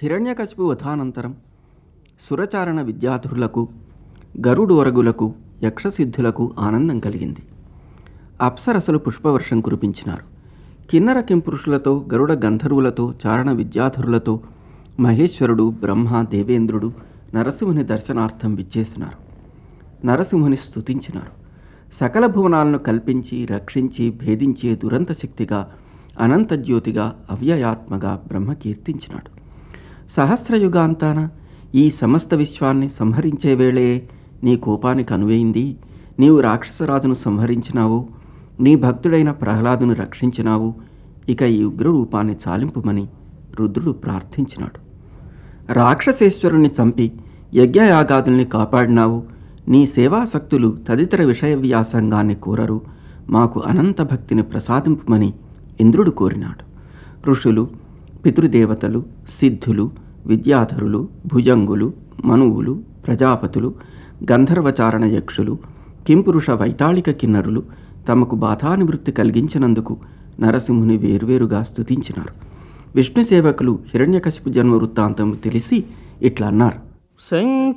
హిరణ్యకశిపు వధానంతరం సురచారణ విద్యాధులకు గరుడోరగులకు యక్షసిద్ధులకు ఆనందం కలిగింది అప్సరసలు పుష్పవర్షం కురిపించినారు కిన్నర కింపురుషులతో గరుడ గంధర్వులతో చారణ విద్యాధరులతో మహేశ్వరుడు బ్రహ్మ దేవేంద్రుడు నరసింహుని దర్శనార్థం విచ్చేసినారు నరసింహుని స్తుతించినారు సకల భువనాలను కల్పించి రక్షించి భేదించే దురంత శక్తిగా అనంతజ్యోతిగా అవ్యయాత్మగా బ్రహ్మ కీర్తించినాడు సహస్రయుగాంతాన ఈ సమస్త విశ్వాన్ని సంహరించే వేళే నీ కోపానికి అనువైంది నీవు రాక్షసరాజును సంహరించినావు నీ భక్తుడైన ప్రహ్లాదును రక్షించినావు ఇక ఈ ఉగ్ర రూపాన్ని చాలింపుమని రుద్రుడు ప్రార్థించినాడు రాక్షసేశ్వరుణ్ణి చంపి యజ్ఞయాగాదుల్ని కాపాడినావు నీ సేవాసక్తులు తదితర విషయ వ్యాసంగాన్ని కోరరు మాకు అనంత భక్తిని ప్రసాదింపుమని ఇంద్రుడు కోరినాడు ఋషులు పితృదేవతలు సిద్ధులు విద్యాధరులు భుజంగులు మనువులు ప్రజాపతులు గంధర్వచారణ యక్షులు కింపురుష వైతాళిక కిన్నరులు తమకు బాధానివృత్తి కలిగించినందుకు నరసింహుని వేరువేరుగా స్తుతించినారు విష్ణు సేవకులు హిరణ్యకశిపు జన్మ వృత్తాంతం తెలిసి ఇట్లా అన్నారు సంచ